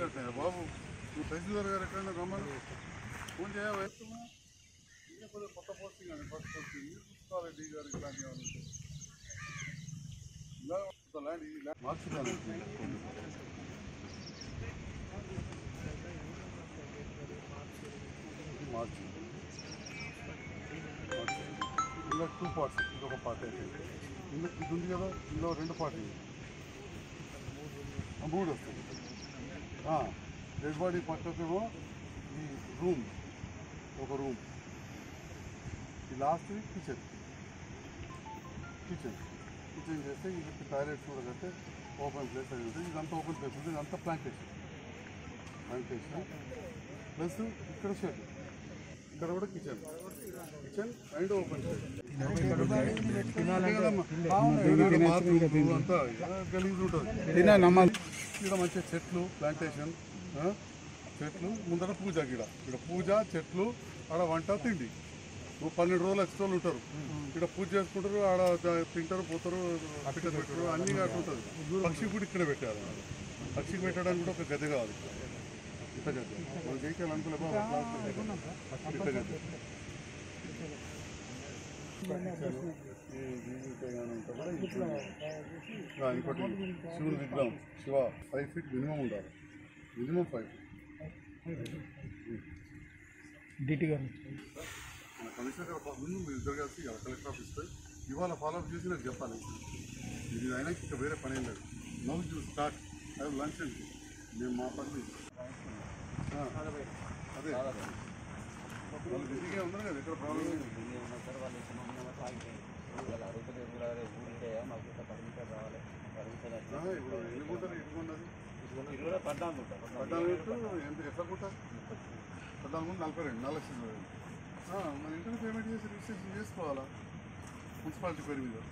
కట్టినా బాబు నువ్వు తహసీల్దార్ గారు ఎక్కడైనా రమ్మని ఫోన్ చేయవా ఇంకా కొద్దిగా కొత్త పోస్టింగ్ అని ఫస్ట్ పోస్టింగ్ మీరు చూసుకోవాలి డీ గారు ఇట్లాంటివి ఏమైనా ఉంటే. ఇలా ఒక ల్యాండ్ ఈ ల్యాండ్ మార్చుకోవాలి ఇది మార్చు మార్చు. ఇందులో టూ పార్ట్స్ ఇంకొక పార్ట్ అయితే ఇందులో ఇది ఉంది కదా ఇందులో రెండు పార్ట్ ఇది ఆ, మూడు వస్తుంది డెడ్ బాడీ పక్కకేమో ఈ రూమ్ ఒక రూమ్ ఈ లాస్ట్ కిచెన్ కిచెన్ కిచెన్ చేస్తే ఇది టాయిలెట్స్ కూడా కడితే ఓపెన్ ప్లేస్ అది ఉంటుంది ఇదంతా ఓపెన్ ప్లేస్ ఉంటుంది ఇదంతా ప్లాంటేషన్ ప్లాంటేషన్ ప్లస్ ఇక్కడ షెడ్ ఇక్కడ కూడా కిచెన్ కిచెన్ అండ్ ఓపెన్ అంతా గలీజ్ ఉంటుంది ఇక్కడ మంచి చెట్లు ప్లాంటేషన్ ఆ, చెట్లు ముందర పూజ గిడ ఇక్కడ పూజ చెట్లు ఆడ వంట తిండి ఓ పన్నెండు రోజులు ఎక్స్ట్రా వాళ్ళు ఉంటారు ఇక్కడ పూజ చేసుకుంటారు ఆడ ద- తింటారు పోతారు పిట్ట పెట్టారు అన్ని అట్లా ఉంటుంది పక్షి కూడా ఇక్కడ పెట్టారు పక్షికి పెట్టడానికి కూడా ఒక గది కావాలి ఇంత గది మనం జైకాలి అనుకునే బాబు అట్లా అవుతుంది. ఇంత గది ఈ జీవితం ఏమైనా ఉంటే కూడా ఇంట్లో ఆ, ఇంకోటి శివుని విగ్రహం శివ ఫైవ్ ఫీట్ మినిమం ఉండాలి మినిమం ఫైవ్ డిటి గారు మన కమిషనర్ గారు పా- ముందు మీరు ఇద్దరు కలిసి ఇవాళ కలెక్టర్ ఆఫీస్ పోయి ఇవాళ ఫాలోఅప్ చేసి నాకు చెప్పాలి ఇది అయినా ఇంకా వేరే పని ఏం లేదు now you start I lunch అండి మేము మా పని ఇది. ఆ, అదే వాళ్ళు బిజీగా ఉన్నారు కదా ఎక్కడ ప్రాబ్లం లేదు ఆ, ఇప్పుడు ఎన్ని గుంటలు ఇటు ఉన్నది పద్నాలుగు ఇంటూ ఎంత ఎట్లా గుంట పద్నాలుగు ముందు నలభై రెండు నాలుగు లక్షలు వేలు. ఆ, మన ఇంటర్ పేమెంట్ చేసి రిజిస్ట్రేషన్ చేసుకోవాలా మున్సిపాలిటీ పేరు మీద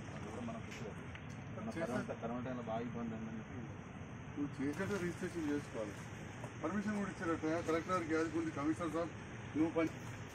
నువ్వు చేసేట రిజిస్ట్రేషన్ చేసుకోవాలి పర్మిషన్ కూడా ఇచ్చారట కలెక్టర్ గారికి అది ఉంది కమిషనర్ సార్ నువ్వు పని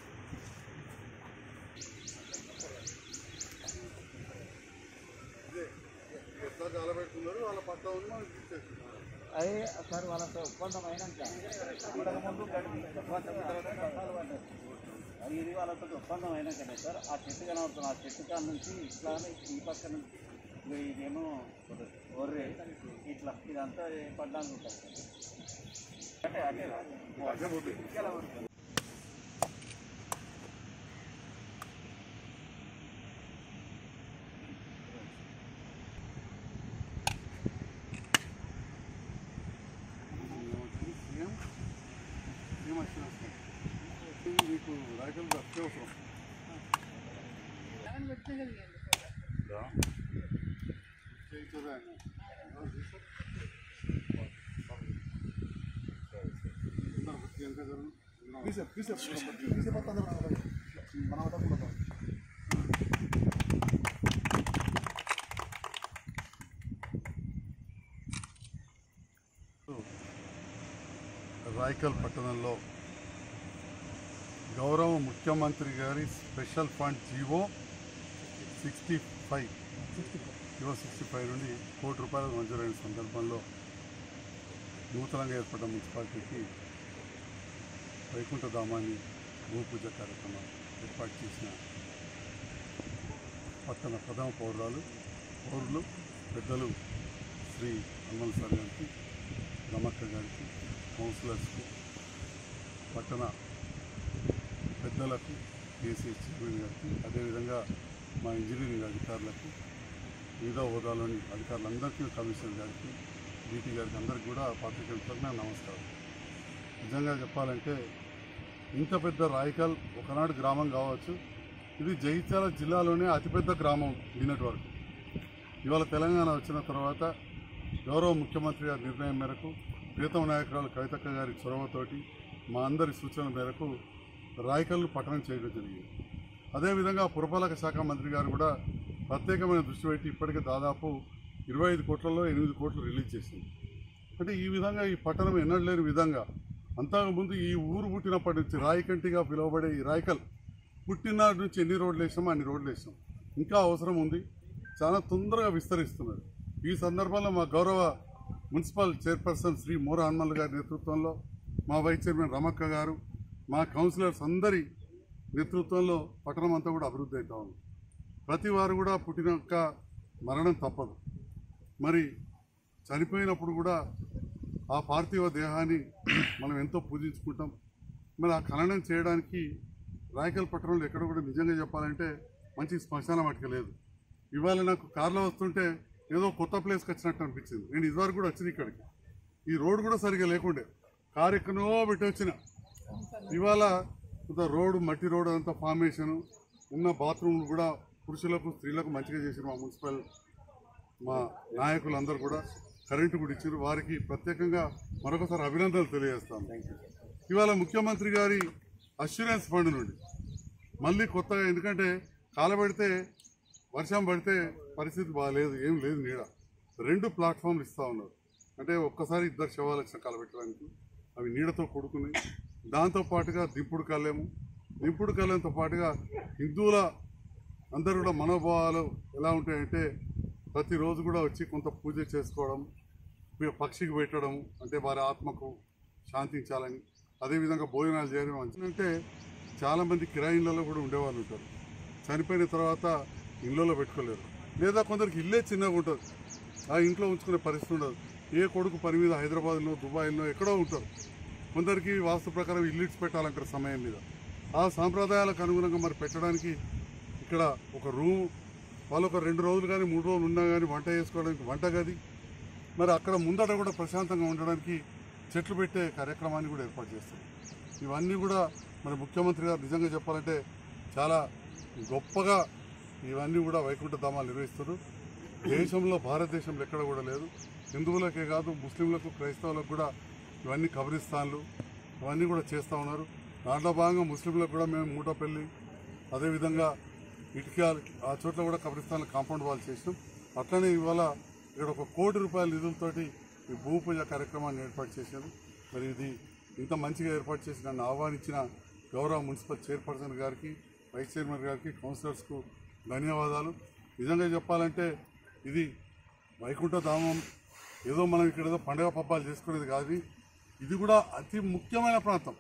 ఇదే, ఎట్లా చాలా పెట్టుకున్నారు వాళ్ళ పట్టా ఉంది మనకి ఇచ్చేస్తున్నారు అదే సార్ వాళ్ళతో ఒప్పందం అయినాక ఇంతకు ముందు గడిపి ఒప్పందం తర్వాత కష్టాలు పడ్డారు. అది ఇది వాళ్ళతో ఒప్పందం అయినాకనే సార్ ఆ చెట్టు కనబడుతుంది ఆ చెట్టు కాడ నుంచి ఇట్లానే ఈ పక్క నుంచి ఇగో ఇదేమో ఒర్రే ఇట్లా ఇదంతా పడ్డానికి ఉంటుంది సార్ అంటే అటే అదే పోతే సీఎం సీఎం వచ్చిన మీకు రాయకల్ అత్యవసరం దా. చేయించదా ఆయన? ఎవరు చేశారు? సరే, సరే. ఉన్నారు, బుద్ధి ఎంత జరుగు? ఉన్నారు. రాయకల్ పట్టణంలో గౌరవ ముఖ్యమంత్రి గారి special fund GO sixty five GO sixty five నుండి కోటి రూపాయలు మంజూరైన సందర్భంలో నూతనంగా ఏర్పడ్డ మున్సిపాలిటీకి వైకుంఠధామాన్ని భూపూజ కార్యక్రమం ఏర్పాటు చేసిన పట్టణ ప్రథమ పౌరాలు పౌరులు పెద్దలు శ్రీ అమ్మల్ సార్ గారికి రమక్క గారికి కౌన్సిలర్స్కు పట్టణ పెద్దలకు ఏసీ చైర్మన్ గారికి అదేవిధంగా మా ఇంజనీరింగ్ అధికారులకు వివిధ హోదాలోని అధికారులందరికీ కమిషనర్ గారికి డీటీ గారికి అందరికీ కూడా పాత్రికేయులకు నా నమస్కారం నిజంగా చెప్పాలంటే ఇంత పెద్ద రాయకల్ ఒకనాడు గ్రామం కావచ్చు ఇది జగిత్యాల జిల్లాలోనే అతిపెద్ద గ్రామం నిన్నటి వరకు ఇవాళ తెలంగాణ వచ్చిన తర్వాత గౌరవ ముఖ్యమంత్రి గారి నిర్ణయం మేరకు ప్రీతం నాయకురాలు కవితక్క గారి చొరవతోటి మా అందరి సూచనల మేరకు రాయకల్లు పట్టణం చేయడం జరిగింది అదేవిధంగా పురపాలక శాఖ మంత్రి గారు కూడా ప్రత్యేకమైన దృష్టి పెట్టి ఇప్పటికే దాదాపు ఇరవై ఐదు కోట్లలో ఎనిమిది కోట్లు రిలీజ్ చేసింది అంటే ఈ విధంగా ఈ పట్టణం ఎన్నడూ లేని విధంగా అంతకుముందు ఈ ఊరు పుట్టినప్పటి నుంచి రాయకంటిగా పిలువబడే ఈ రాయకల్ పుట్టినాటి నుంచి ఎన్ని రోడ్లు వేసామో అన్ని రోడ్లు వేసాం ఇంకా అవసరం ఉంది చాలా తొందరగా విస్తరిస్తున్నది ఈ సందర్భంలో మా గౌరవ మున్సిపల్ చైర్పర్సన్ శ్రీ మోర హనుమల్ గారి నేతృత్వంలో మా వైస్ చైర్మన్ రమక్క గారు మా కౌన్సిలర్స్ అందరి నేతృత్వంలో పట్టణం అంతా కూడా అభివృద్ధి అవుతా ఉంది ప్రతి వారు కూడా పుట్టినాక మరణం తప్పదు మరి చనిపోయినప్పుడు కూడా ఆ పార్థివ దేహాన్ని మనం ఎంతో పూజించుకుంటాం మరి ఆ ఖననం చేయడానికి రాయకల్ పట్టణంలో ఎక్కడ కూడా నిజంగా చెప్పాలంటే మంచి శ్మశానం మటుకు లేదు ఇవాళ నాకు కార్లో వస్తుంటే ఏదో కొత్త ప్లేస్కి వచ్చినట్టు అనిపించింది నేను ఇదివరకు కూడా వచ్చింది ఇక్కడికి ఈ రోడ్ కూడా సరిగా లేకుండే కారు ఎక్కడో పెట్టి వచ్చిన ఇవాళ కొంత రోడ్డు మట్టి రోడ్ అంతా ఫార్మేషన్ ఉన్న బాత్రూమ్లు కూడా పురుషులకు స్త్రీలకు మంచిగా చేసిన మా మున్సిపల్ మా నాయకులందరూ కూడా కరెంటు కూడా ఇచ్చారు వారికి ప్రత్యేకంగా మరొకసారి అభినందనలు తెలియజేస్తాను ఇవాళ ముఖ్యమంత్రి గారి అష్యూరెన్స్ ఫండ్ నుండి మళ్ళీ కొత్తగా ఎందుకంటే కాలబెడితే వర్షం పడితే పరిస్థితి బాగాలేదు ఏం లేదు నీడ రెండు ప్లాట్ఫామ్లు ఇస్తూ ఉన్నారు అంటే ఒక్కసారి ఇద్దరు శవాలు వచ్చిన కాలబెట్టడానికి అవి నీడతో కూడుకున్నాయి దాంతో పాటుగా దింపుడు కళ్యాము దింపుడు కళ్యాణంతో పాటుగా హిందువుల అందరూ కూడా మనోభావాలు ఎలా ఉంటాయంటే ప్రతిరోజు కూడా వచ్చి కొంత పూజ చేసుకోవడం పక్షికి పెట్టడం అంటే వారి ఆత్మకు శాంతించాలని అదేవిధంగా భోజనాలు చేయడం మంచిది అంటే చాలామంది కిరాయి ఇళ్ళలో కూడా ఉండేవాళ్ళు ఉంటారు చనిపోయిన తర్వాత ఇళ్ళలో పెట్టుకోలేరు లేదా కొందరికి ఇల్లే చిన్నగా ఉంటుంది ఆ ఇంట్లో ఉంచుకునే పరిస్థితి ఉండదు ఏ కొడుకు పని మీద హైదరాబాద్లో దుబాయ్లో ఎక్కడో ఉంటారు కొందరికి వాస్తు ప్రకారం ఇల్లు ఇచ్చి పెట్టాలంటారు సమయం మీద ఆ సాంప్రదాయాలకు అనుగుణంగా మరి పెట్టడానికి ఇక్కడ ఒక రూమ్ వాళ్ళు ఒక రెండు రోజులు కానీ మూడు రోజులు ఉన్నా కానీ వంట చేసుకోవడానికి వంటగది మరి అక్కడ ముందట కూడా ప్రశాంతంగా ఉండడానికి చెట్లు పెట్టే కార్యక్రమాన్ని కూడా ఏర్పాటు చేస్తారు ఇవన్నీ కూడా మరి ముఖ్యమంత్రి గారు నిజంగా చెప్పాలంటే చాలా గొప్పగా ఇవన్నీ కూడా వైకుంఠ ధామాలు నిర్వహిస్తారు దేశంలో భారతదేశంలో ఎక్కడ కూడా లేదు హిందువులకే కాదు ముస్లింలకు క్రైస్తవులకు కూడా ఇవన్నీ కబరిస్తాన్లు ఇవన్నీ కూడా చేస్తూ ఉన్నారు దాంట్లో భాగంగా ముస్లింలకు కూడా మేము మూటపల్లి అదేవిధంగా ఇటుకాలు ఆ చోట్ల కూడా కబ్రిస్తాన్లు కాంపౌండ్ వాల్ చేసినాం అట్లనే ఇవాళ ఇక్కడ ఒక కోటి రూపాయల నిధులతోటి ఈ భూమి పూజ కార్యక్రమాన్ని ఏర్పాటు చేశారు మరి ఇది ఇంత మంచిగా ఏర్పాటు చేసి నన్ను ఆహ్వానించిన గౌరవ మున్సిపల్ చైర్పర్సన్ గారికి వైస్ చైర్మన్ గారికి కౌన్సిలర్స్కు ధన్యవాదాలు నిజంగా చెప్పాలంటే ఇది వైకుంఠ ధామం ఏదో మనం ఇక్కడ ఏదో పండుగ పబ్బాలు చేసుకునేది కాదు ఇది కూడా అతి ముఖ్యమైన ప్రాంతం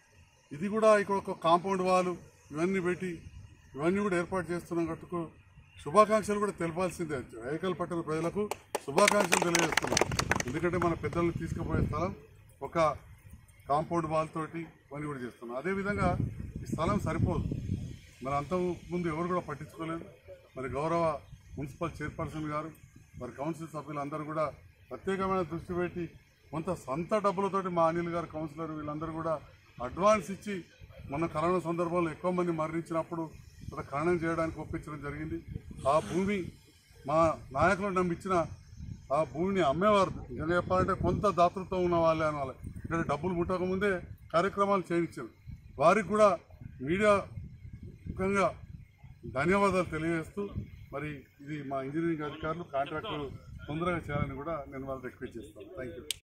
ఇది కూడా ఇక్కడ ఒక కాంపౌండ్ వాల్ ఇవన్నీ పెట్టి ఇవన్నీ కూడా ఏర్పాటు చేస్తున్నాం కట్టుకు శుభాకాంక్షలు కూడా తెలపాల్సిందే రైకల్ పట్టణ ప్రజలకు శుభాకాంక్షలు తెలియజేస్తున్నాం ఎందుకంటే మన పెద్దలను తీసుకుపోయే స్థలం ఒక కాంపౌండ్ వాల్ తోటి ఇవన్నీ కూడా చేస్తున్నాం అదేవిధంగా ఈ స్థలం సరిపోదు మరి అంత ముందు ఎవరు కూడా పట్టించుకోలేదు మరి గౌరవ మున్సిపల్ చైర్పర్సన్ గారు మరి కౌన్సిల్ సభ్యులందరూ కూడా ప్రత్యేకమైన దృష్టి పెట్టి కొంత సొంత డబ్బులతోటి మా అనిల్ గారు కౌన్సిలర్ వీళ్ళందరూ కూడా అడ్వాన్స్ ఇచ్చి మొన్న కరోనా సందర్భంలో ఎక్కువ మంది మరణించినప్పుడు ఇక్కడ ఖననం చేయడానికి ఒప్పించడం జరిగింది ఆ భూమి మా నాయకులను నమ్మించిన ఆ భూమిని అమ్మేవారు నిజంగా చెప్పాలంటే కొంత దాతృత్వం ఉన్న వాళ్ళే అనాలి ఇక్కడ డబ్బులు ముట్టక ముందే కార్యక్రమాలు చేయించారు వారికి కూడా మీడియా ముఖ్యంగా ధన్యవాదాలు తెలియజేస్తూ మరి ఇది మా ఇంజనీరింగ్ అధికారులు కాంట్రాక్టులు తొందరగా చేయాలని కూడా నేను వాళ్ళు రిక్వెస్ట్ చేస్తాను థ్యాంక్ యూ